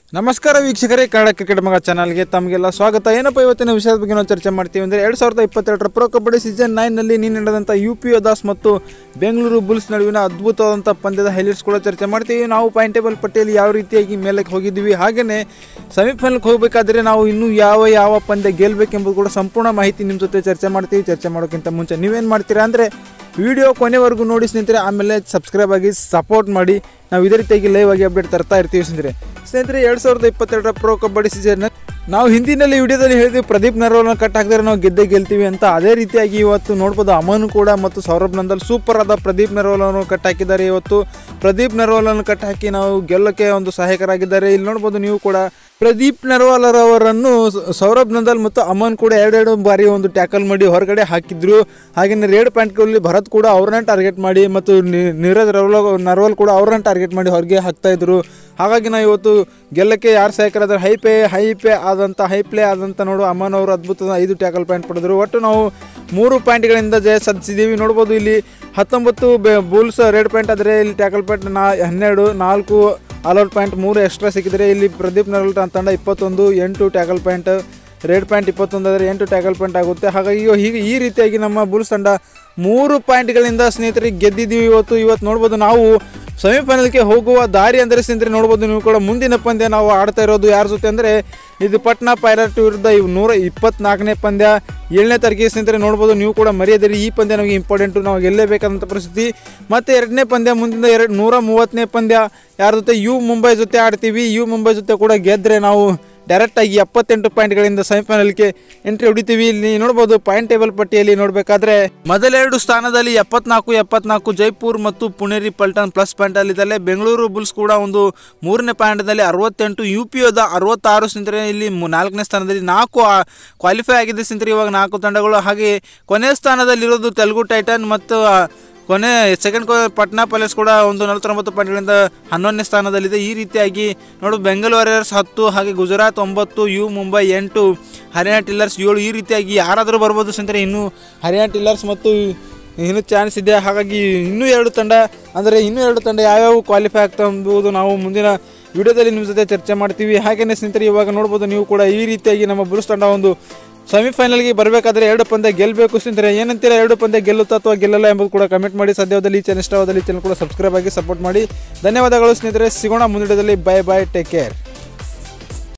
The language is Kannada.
ನಮಸ್ಕಾರ ವೀಕ್ಷಕರೇ ಕನ್ನಡ ಕ್ರಿಕೆಟ್ ಮಗ ಚಾನಲ್ಗೆ ತಮಗೆಲ್ಲ ಸ್ವಾಗತ ಏನಪ್ಪ ಇವತ್ತಿನ ವಿಷಯದ ಬಗ್ಗೆ ನಾವು ಚರ್ಚೆ ಮಾಡ್ತೀವಿ ಅಂದರೆ ಎರಡು ಸಾವಿರದ ಇಪ್ಪತ್ತೆರಡರ ಪ್ರೊ ಕಬಡ್ಡಿ ಸೀಸನ್ ನೈನ್ನಲ್ಲಿ ನೀನು ನಡೆದಂಥ ಯು ಪಿ ದಾಸ್ ಮತ್ತು ಬೆಂಗಳೂರು ಬುಲ್ಸ್ ನಡುವಿನ ಅದ್ಭುತವಾದಂಥ ಪಂದ್ಯದ ಹೈಲೈಟ್ಸ್ ಕೂಡ ಚರ್ಚೆ ಮಾಡ್ತೀವಿ ನಾವು ಪಾಯಿಂಟ್ ಟೇಬಲ್ ಪಟ್ಟಿಯಲ್ಲಿ ಯಾವ ರೀತಿಯಾಗಿ ಮೇಲಕ್ಕೆ ಹೋಗಿದ್ದೀವಿ ಹಾಗೆಯೇ ಸೆಮಿಫೈನಲ್ಗೆ ಹೋಗಬೇಕಾದ್ರೆ ನಾವು ಇನ್ನೂ ಯಾವ ಯಾವ ಪಂದ್ಯ ಗೆಲ್ಲಬೇಕೆಂಬುದು ಕೂಡ ಸಂಪೂರ್ಣ ಮಾಹಿತಿ ನಿಮ್ಮ ಜೊತೆ ಚರ್ಚೆ ಮಾಡ್ತೀವಿ ಚರ್ಚೆ ಮಾಡೋಕ್ಕಿಂತ ಮುಂಚೆ ನೀವೇನು ಮಾಡ್ತೀರಾ ಅಂದರೆ ವಿಡಿಯೋ ಕೊನೆವರೆಗೂ ನೋಡಿ ಸ್ನೇಹಿತರೆ ಆಮೇಲೆ ಸಬ್ಸ್ಕ್ರೈಬ್ ಆಗಿ ಸಪೋರ್ಟ್ ಮಾಡಿ ನಾವು ಇದೇ ರೀತಿಯಾಗಿ ಲೈವ್ ಆಗಿ ಅಪ್ಡೇಟ್ ತರ್ತಾ ಇರ್ತೀವಿ ಸ್ನೇಹಿತರೆ ಸ್ನೇಹಿತರೆ ಎರಡು ಸಾವಿರದ ಇಪ್ಪತ್ತೆರಡರ ಪ್ರೋ ಕಬಡ್ಡಿ ಸೀಸನ್ ನಾವು ಹಿಂದಿನಲ್ಲಿ ವಿಡಿಯೋದಲ್ಲಿ ಹೇಳಿದ್ವಿ ಪ್ರದೀಪ್ ನರ್ವಲ್ನ ಕಟ್ ಹಾಕಿದ್ರೆ ನಾವು ಗೆದ್ದೇ ಗೆಲ್ತೀವಿ ಅಂತ ಅದೇ ರೀತಿಯಾಗಿ ಇವತ್ತು ನೋಡ್ಬೋದು ಅಮನ್ ಕೂಡ ಮತ್ತು ಸೌರಭ್ ನಂದಲ್ ಸೂಪರ್ ಆದ ಪ್ರದೀಪ್ ನರ್ವಲನ್ನು ಕಟ್ ಹಾಕಿದ್ದಾರೆ ಇವತ್ತು ಪ್ರದೀಪ್ ನರ್ವಲನ್ನು ಕಟ್ ಹಾಕಿ ನಾವು ಗೆಲ್ಲಕ್ಕೆ ಒಂದು ಸಹಾಯಕರಾಗಿದ್ದಾರೆ ಇಲ್ಲಿ ನೋಡ್ಬೋದು ನೀವು ಕೂಡ ಪ್ರದೀಪ್ ನರ್ವಾಲರ್ ಅವರನ್ನು ಸ- ಸೌರಭ್ ನಂದಲ್ ಮತ್ತು ಅಮನ್ ಕೂಡ ಎರಡೆರಡು ಬಾರಿ ಒಂದು ಟ್ಯಾಕಲ್ ಮಾಡಿ ಹೊರಗಡೆ ಹಾಕಿದ್ರು ಹಾಗೆಯೇ ರೇಡ್ ಪ್ಯಾಂಟ್ಗಳಲ್ಲಿ ಭರತ್ ಕೂಡ ಅವ್ರನ್ನ ಟಾರ್ಗೆಟ್ ಮಾಡಿ ಮತ್ತು ನಿ- ನೀರಜ್ ರವಲ ನರ್ವಲ್ ಕೂಡ ಅವ್ರನ್ನ ಟಾರ್ಗೆಟ್ ಮಾಡಿ ಹೊರಗೆ ಹಾಕ್ತಾ ಇದ್ರು ಹಾಗಾಗಿ ನಾವು ಇವತ್ತು ಗೆಲ್ಲಕ್ಕೆ ಯಾರು ಸಹಾಯಕರಾದ್ರೆ ಹೈ ಪೇ ಹೈ ಪೇ ಆದಂಥ ಹೈ ಪ್ಲೇ ಆದಂಥ ನೋಡು ಅಮನ್ ಅವರು ಅದ್ಭುತದ ಐದು ಟ್ಯಾಕಲ್ ಪಾಯಿಂಟ್ ಪಡೆದರು ಒಟ್ಟು ನಾವು ಮೂರು ಪಾಯಿಂಟ್ಗಳಿಂದ ಜಯ ಸಾಧಿಸಿದ್ದೀವಿ ನೋಡ್ಬೋದು ಇಲ್ಲಿ ಹತ್ತೊಂಬತ್ತು ಬೆ ಬುಲ್ಸ್ ರೆಡ್ ಪಾಯಿಂಟ್ ಆದರೆ ಇಲ್ಲಿ ಟ್ಯಾಕಲ್ ಪಾಯಿಂಟ್ ನಾ ಹನ್ನೆರಡು ನಾಲ್ಕು ಆಲ್ಔಟ್ ಪಾಯಿಂಟ್ ಮೂರು ಎಕ್ಸ್ಟ್ರಾ ಸಿಕ್ಕಿದರೆ ಇಲ್ಲಿ ಪ್ರದೀಪ್ ನರಲ್ ತಂಡ ಇಪ್ಪತ್ತೊಂದು ಎಂಟು ಟ್ಯಾಕಲ್ ಪಾಯಿಂಟ್ ರೆಡ್ ಪಾಯಿಂಟ್ ಇಪ್ಪತ್ತೊಂದು ಆದರೆ ಎಂಟು ಟ್ಯಾಕಲ್ ಪಾಯಿಂಟ್ ಆಗುತ್ತೆ ಹಾಗಾಗಿ ಇವ- ಹೀಗೆ ಈ ರೀತಿಯಾಗಿ ನಮ್ಮ ಬುಲ್ಸ್ ತಂಡ ಮೂರು ಪಾಯಿಂಟ್ಗಳಿಂದ ಸ್ನೇಹಿತರಿಗೆ ಗೆದ್ದಿದ್ದೀವಿ ಇವತ್ತು ಇವತ್ತು ನೋಡ್ಬೋದು ನಾವು ಸೆಮಿಫೈನಲ್ಗೆ ಹೋಗುವ ದಾರಿ ಅಂದರೆ ಸ್ನೇಹಿತರೆ ನೋಡ್ಬೋದು ನೀವು ಕೂಡ ಮುಂದಿನ ಪಂದ್ಯ ನಾವು ಆಡ್ತಾ ಇರೋದು ಯಾರ ಜೊತೆ ಅಂದರೆ ಇದು ಪಟ್ನಾ ಪೈರಟ್ ವಿರುದ್ಧ ಇವ್ ನೂರ ಇಪ್ಪತ್ನಾಲ್ಕನೇ ಪಂದ್ಯ ಏಳನೇ ತಾರೀಕಿಗೆ ಸ್ನೇಹಿತರೆ ನೋಡ್ಬೋದು ನೀವು ಕೂಡ ಮರೆಯದಿರಿ ಈ ಪಂದ್ಯ ನಮಗೆ ಇಂಪಾರ್ಟೆಂಟು ನಾವು ಗೆಲ್ಲೇಬೇಕಾದಂಥ ಪರಿಸ್ಥಿತಿ ಮತ್ತು ಎರಡನೇ ಪಂದ್ಯ ಮುಂದಿನ ಎರಡು ನೂರ ಮೂವತ್ತನೇ ಪಂದ್ಯ ಯಾರ ಜೊತೆ ಯು ಮುಂಬೈ ಜೊತೆ ಆಡ್ತೀವಿ ಯು ಮುಂಬೈ ಜೊತೆ ಕೂಡ ಗೆದ್ದರೆ ನಾವು ಡೈರೆಕ್ಟಾಗಿ ಎಪ್ಪತ್ತೆಂಟು ಪಾಯಿಂಟ್ಗಳಿಂದ ಸೆಮಿಫೈನಲ್ಗೆ ಎಂಟ್ರಿ ಹೊಡಿತೀವಿ ಇಲ್ಲಿ ನೋಡ್ಬೋದು ಪಾಯಿಂಟ್ ಟೇಬಲ್ ಪಟ್ಟಿಯಲ್ಲಿ ನೋಡಬೇಕಾದ್ರೆ ಮೊದಲೆರಡು ಸ್ಥಾನದಲ್ಲಿ ಎಪ್ಪತ್ನಾಲ್ಕು ಎಪ್ಪತ್ನಾಲ್ಕು ಜೈಪುರ್ ಮತ್ತು ಪುಣೇರಿ ಪಲ್ಟನ್ ಪ್ಲಸ್ ಪಾಯಿಂಟ್ ಅಲ್ಲಿದ್ದಾರೆ ಬೆಂಗಳೂರು ಬುಲ್ಸ್ ಕೂಡ ಒಂದು ಮೂರನೇ ಪಾಯಿಂಟ್ನಲ್ಲಿ ಅರವತ್ತೆಂಟು ಯು ಪಿ ಯೋದ ಅರವತ್ತಾರು ಸ್ನೇಹಿತರೆ ಇಲ್ಲಿ ಮು- ನಾಲ್ಕನೇ ಸ್ಥಾನದಲ್ಲಿ ನಾಲ್ಕು ಕ್ವಾಲಿಫೈ ಆಗಿದೆ ಸ್ನೇಹಿತರೆ ಇವಾಗ ನಾಲ್ಕು ತಂಡಗಳು ಹಾಗೆ ಕೊನೆಯ ಸ್ಥಾನದಲ್ಲಿರೋದು ತೆಲುಗು ಟೈಟನ್ ಮತ್ತು ಆ, ಕೊನೆ ಸೆಕೆಂಡ್ ಪಟ್ನಾ ಪ್ಯಾಲೇಸ್ ಕೂಡ ಒಂದು ನಲವತ್ತೊಂಬತ್ತು ಪಾಯಿಂಟ್ಗಳಿಂದ ಹನ್ನೊಂದನೇ ಸ್ಥಾನದಲ್ಲಿದೆ ಈ ರೀತಿಯಾಗಿ ನೋಡು ಬೆಂಗಳೂರು ವಾರಿಯರ್ಸ್ ಹತ್ತು ಹಾಗೆ ಗುಜರಾತ್ ಒಂಬತ್ತು ಯು ಮುಂಬೈ ಎಂಟು ಹರಿಯಾಣ ಟಿಲ್ಲರ್ಸ್ ಏಳು ಈ ರೀತಿಯಾಗಿ ಯಾರಾದರೂ ಬರ್ಬೋದು ಸ್ನೇಹಿತರೆ ಇನ್ನು ಹರಿಯಾಣ ಟಿಲ್ಲರ್ಸ್ ಮತ್ತು ಇನ್ನೂ ಚಾನ್ಸ್ ಇದೆ ಹಾಗಾಗಿ ಇನ್ನೂ ಎರಡು ತಂಡ ಅಂದರೆ ಇನ್ನೂ ಎರಡು ತಂಡ ಯಾವ್ಯಾವ ಕ್ವಾಲಿಫೈ ಆಗ್ತಾ ಎಂಬುದು ನಾವು ಮುಂದಿನ ವಿಡಿಯೋದಲ್ಲಿ ನಿಮ್ಮ ಜೊತೆ ಚರ್ಚೆ ಮಾಡ್ತೀವಿ ಹಾಗೆಯೇ ಸ್ನೇಹಿತರೆ ಇವಾಗ ನೋಡ್ಬೋದು ನೀವು ಕೂಡ ಈ ರೀತಿಯಾಗಿ ನಮ್ಮ ಬುಲ್ಸ್ ತಂಡ ಒಂದು ಸೆಮಿಫೈನಲ್ಗೆ ಬರಬೇಕಾದ್ರೆ ಎರಡು ಪಂದ್ಯ ಗೆಲ್ಲಬೇಕು ಸ್ನೇಹಿತರೆ ಏನಂತೀರ ಎರಡು ಪಂದ್ಯ ಗೆಲ್ಲುತ್ತಾ ಅಥವಾ ಗೆಲ್ಲಲ್ಲ ಎಂಬುದು ಕೂಡ ಕಮೆಂಟ್ ಮಾಡಿ ಸದ್ಯದಲ್ಲಿ ಈ ಚಾನಲ್ ಇಷ್ಟವಾದಲ್ಲಿ ಈ ಚಾನಲ್ ಕೂಡ ಸಬ್ಸ್ಕ್ರೈಬ್ ಆಗಿ ಸಪೋರ್ಟ್ ಮಾಡಿ ಧನ್ಯವಾದಗಳು ಸ್ನೇಹಿತರೆ ಸಿಗೋಣ ಮುಂದಿಡದಲ್ಲಿ ಬೈ ಬೈ ಟೇಕ್ ಕೇರ್